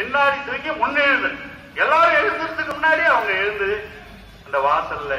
பின்னாடி தூக்கி முன்னெழுது எல்லாரும் எழுந்துறதுக்கு முன்னாடி அவங்க எழுந்து அந்த வாசல்ல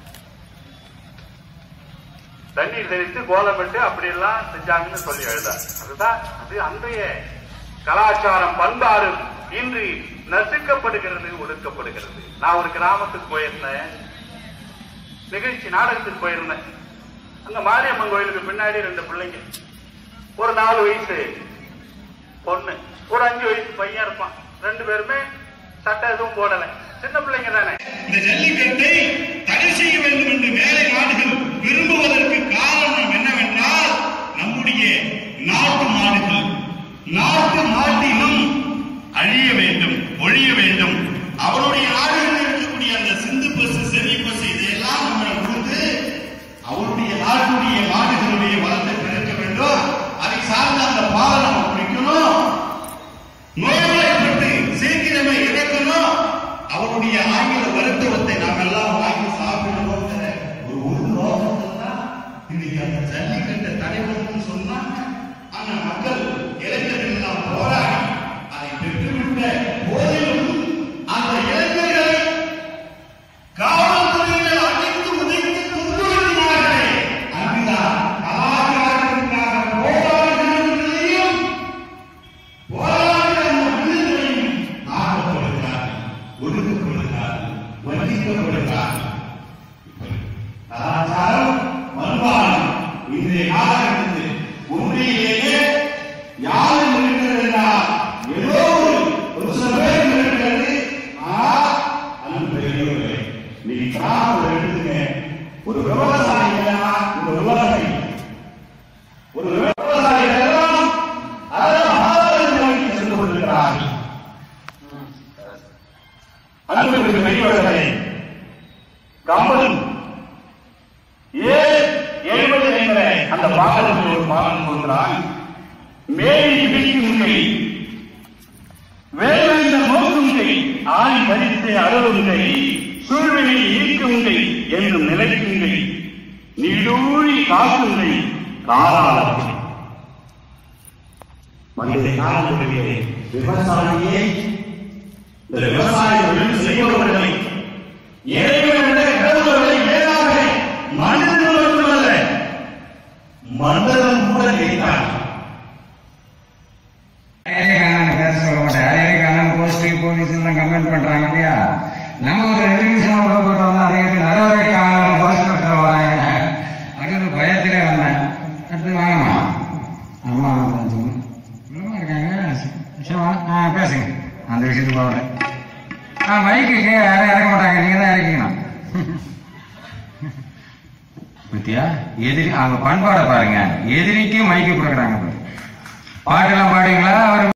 தண்ணீர் தெளித்து கோலமிட்டு அப்படி எல்லாம் செஞ்சாங்கன்னு சொல்லி எழுதார் அதுதான் அது அன்றைய கலாச்சாரம் பண்பாடு இன்று நசுக்கப்படுகிறது ஒடுக்கப்படுகிறது நான் ஒரு கிராமத்துக்கு போயிருந்தேன் நிகழ்ச்சி நாடகத்துக்கு போயிருந்தேன் அங்க மாரியம்மன் கோயிலுக்கு பின்னாடி ரெண்டு பிள்ளைங்க ஒரு நாலு வயசு பொண்ணு ஒரு அஞ்சு வயசு பையன் இருப்பான் ரெண்டு பேருமே சட்டை எதுவும் போடல சின்ன பிள்ளைங்க தானே இந்த ஜல்லிக்கட்டை தடை செய்ய வேண்டும் என்று மேலை நாடுகள் விரும்புவதற்கு காரணம் என்னவென்றால் நம்முடைய நாட்டு மாடுகள் நாட்டு மாட்டினம் அழிய வேண்டும் ஒழிய வேண்டும் அவருடைய நாடுகளில் இருக்கக்கூடிய அந்த சிந்து பசு செவி பசு இதையெல்லாம் நம்ம கொடுத்து அவருடைய நாட்டுடைய மாடுகளுடைய வளத்தை பெருக்க வேண்டும் அதை சார்ந்த அந்த பாலை நம்ம குடிக்கணும் நோய்வாய்ப்பட்டு சீக்கிரமே இறக்கணும் அவருடைய ஆங்கில மருத்துவத்தை நாம் எல்லாம் வாங்கி சாப்பிடணுங்கிற ஒரு ஒரு நோக்கத்தில் தான் இன்னைக்கு அந்த ஜல்லிக்கட்டை தடைபடுத்துன்னு சொன்னாங்க ஆனா மக்கள் இளைஞர்கள் எல்லாம் போராடி அதை பெற்றுவிட்ட போதிலும் அந்த இளைஞர்களை காவல்துறையினர் அடித்து உதைத்து துன்புறுத்தினார்களே அங்குதான் கலாச்சாரத்திற்காக போராடுகிறவர்களையும் போராடுகிற அந்த மனிதர்களையும் ஆக்கப்படுகிறார்கள் ஒடுக்கப்படுகிறார்கள் வஞ்சிக்கப்படுகிறார்கள் கலாச்சாரம் பண்பாடு இன்றைய காலகட்டத்தில் உண்மையிலேயே யாரும் இருக்கிறது என்றால் ஏதோ ஒரு ஒரு சில பேர் இருக்கிறது ஆனால் அது பெரியவர்களே நீ கிராமத்தில் எடுத்துங்க ஒரு விவசாயி இல்லைன்னா ஒரு விவசாயி ஒரு விவசாயி எல்லாம் அதெல்லாம் ஆதாரம் நோக்கி சென்று கொண்டிருக்கிறார்கள் அன்புக்கு பெரியவர்களே கம்பன் ஏன் எழுபது என்ற அந்த பாடலுக்கு ஒரு பாடல் சொல்கிறான் மேலி பிடிக்குங்கை வேலைந்த நோக்குங்கை ஆணி பறித்து அருளுங்கை சூழ்நிலை ஈர்க்குங்கை என்றும் நிலைக்குங்கை நீடூழி காக்குங்கை காலாளர்கள் மனித காலங்களிலே விவசாயியை இந்த விவசாயிகள் செய்பவர்களை இறைவனை கடவுளை ஏதாக மனிதர்கள் மட்டுமல்ல மன்னரும் கூட கேட்டார் யாரையும் பேச சொல்ல மாட்டேன் யாரையும் காணாம போஸ்ட் போலீஸ் எல்லாம் கமெண்ட் பண்றாங்க இல்லையா நம்ம ஒரு ரெண்டு நிமிஷம் உள்ள போட்டு வந்தா அதே நிறைய காணாம போஸ்ட் பண்ற வராங்க அது பயத்திலே வந்தேன் அடுத்து வாங்கம்மா அம்மா உள்ளமா இருக்காங்க சரி, வா- ஆ பேசுங்க அந்த விஷயத்துக்கு போகல ஆ மைக்கு யாரும் இறக்க மாட்டாங்க நீங்க தான் இறக்கிக்கணும் பத்தியா எதிரி அவங்க பண்பாடை பாருங்க எதிரிக்கும் மைக்கு கொடுக்குறாங்க பாரு. பாட்டெல்லாம் பாடுவீங்களா அவர்